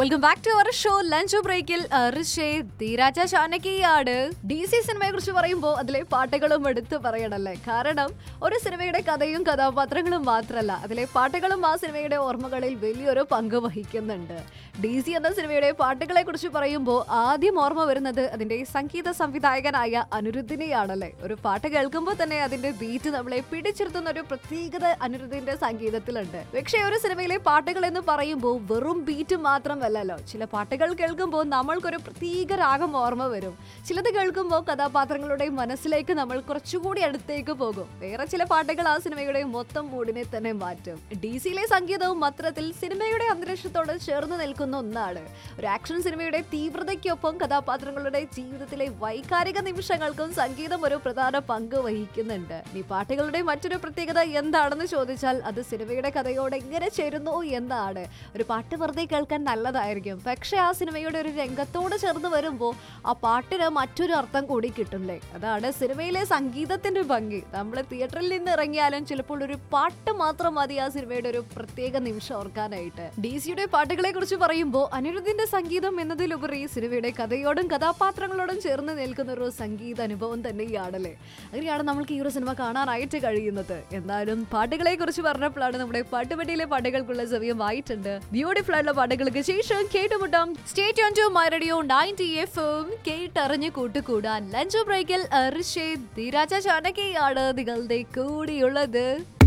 welcome back to our show lunch ബ്രേക്കിൽ Rishe ധീരാജ ചാനകിയാണ് D C സിനിമയെ കുറിച്ച് പറയുമ്പോൾ അതിലെ പാട്ടുകളും എടുത്ത് പറയണല്ലേ കാരണം ഒരു സിനിമയുടെ കഥയും കഥാപാത്രങ്ങളും മാത്രമല്ല അതിലെ പാട്ടുകളും ആ സിനിമയുടെ ഓർമ്മകളിൽ വലിയൊരു പങ്ക് വഹിക്കുന്നുണ്ട് ഡി സി എന്ന സിനിമയുടെ പാട്ടുകളെ കുറിച്ച് പറയുമ്പോൾ ആദ്യം ഓർമ്മ വരുന്നത് അതിന്റെ സംഗീത സംവിധായകനായ അനിരുദ്ധിനെയാണല്ലേ ഒരു പാട്ട് കേൾക്കുമ്പോൾ തന്നെ അതിന്റെ ബീറ്റ് നമ്മളെ പിടിച്ചിരുത്തുന്ന ഒരു പ്രത്യേകത അനിരുദ്ധിന്റെ സംഗീതത്തിലുണ്ട് പക്ഷേ ഒരു സിനിമയിലെ പാട്ടുകൾ എന്ന് പറയുമ്പോൾ വെറും ബീറ്റ് മാത്രമല്ലല്ലോ ചില പാട്ടുകൾ കേൾക്കുമ്പോൾ നമ്മൾക്കൊരു പ്രത്യേക രാഗം ഓർമ്മ വരും ചിലത് കേൾക്കുമ്പോൾ കഥാപാത്രങ്ങളുടെ മനസ്സിലേക്ക് നമ്മൾ കുറച്ചുകൂടി അടുത്തേക്ക് പോകും വേറെ ചില പാട്ടുകൾ ആ സിനിമയുടെ മൊത്തം മൂഡിനെ തന്നെ മാറ്റും ഡി സിയിലെ സംഗീതവും അത്തരത്തിൽ സിനിമയുടെ അന്തരീക്ഷത്തോട് ചേർന്ന് നിൽക്കുന്ന ഒന്നാണ് ഒരു ആക്ഷൻ സിനിമയുടെ തീവ്രതയ്ക്കൊപ്പം കഥാപാത്രങ്ങളുടെ ജീവിതത്തിലെ വൈകാരിക നിമിഷങ്ങൾക്കും സംഗീതം ഒരു പ്രധാന പങ്ക് വഹിക്കുന്നുണ്ട് ഈ പാട്ടുകളുടെ മറ്റൊരു പ്രത്യേകത എന്താണെന്ന് ചോദിച്ചാൽ അത് സിനിമയുടെ കഥയോട് എങ്ങനെ ചേരുന്നു എന്നാണ് ഒരു പാട്ട് വെറുതെ കേൾക്കാൻ നല്ലതായിരിക്കും പക്ഷെ ആ സിനിമയുടെ ഒരു രംഗത്തോട് ചേർന്ന് വരുമ്പോൾ ആ പാട്ടിന് മറ്റൊരു അർത്ഥം കൂടി കിട്ടുന്നില്ലേ അതാണ് സിനിമയിലെ സംഗീതത്തിന്റെ ഭംഗി നമ്മൾ തിയേറ്ററിൽ നിന്ന് ഇറങ്ങിയാലും ചിലപ്പോൾ ഒരു പാട്ട് മാത്രം മതി ആ സിനിമയുടെ ഒരു പ്രത്യേക നിമിഷം ഓർക്കാനായിട്ട് ഡി സിയുടെ പാട്ടുകളെ കുറിച്ച് പറയുമ്പോൾ അനിരുദ്ധിന്റെ സംഗീതം എന്നതിലുപരി സിനിമയുടെ കഥയോടും കഥാപാത്രങ്ങളോടും ചേർന്ന് നിൽക്കുന്ന ഒരു സംഗീത അനുഭവം തന്നെയാണല്ലേ അങ്ങനെയാണ് നമ്മൾക്ക് ഈ ഒരു സിനിമ കാണാനായിട്ട് കഴിയുന്നത് എന്നാലും പാട്ടുകളെ കുറിച്ച് പറഞ്ഞപ്പോഴാണ് നമ്മുടെ പാട്ടുപെട്ടിയിലെ പാട്ടുകൾക്കുള്ള സമയമായിട്ടുണ്ട് ബ്യൂട്ടിഫുൾ ആയിട്ടുള്ള പാട്ടുകൾക്ക് ശേഷം കേട്ടുമുട്ടാം സ്റ്റേറ്റ് ഓൺ to my radio ninety F M കേട്ടറിഞ്ഞ് കൂട്ടുകൂടാൻ ലഞ്ച് ബ്രേക്കിൽ ഋഷേ ധീരാജ ചാനകയാണ് നിങ്ങളുടെ കൂടിയുള്ളത്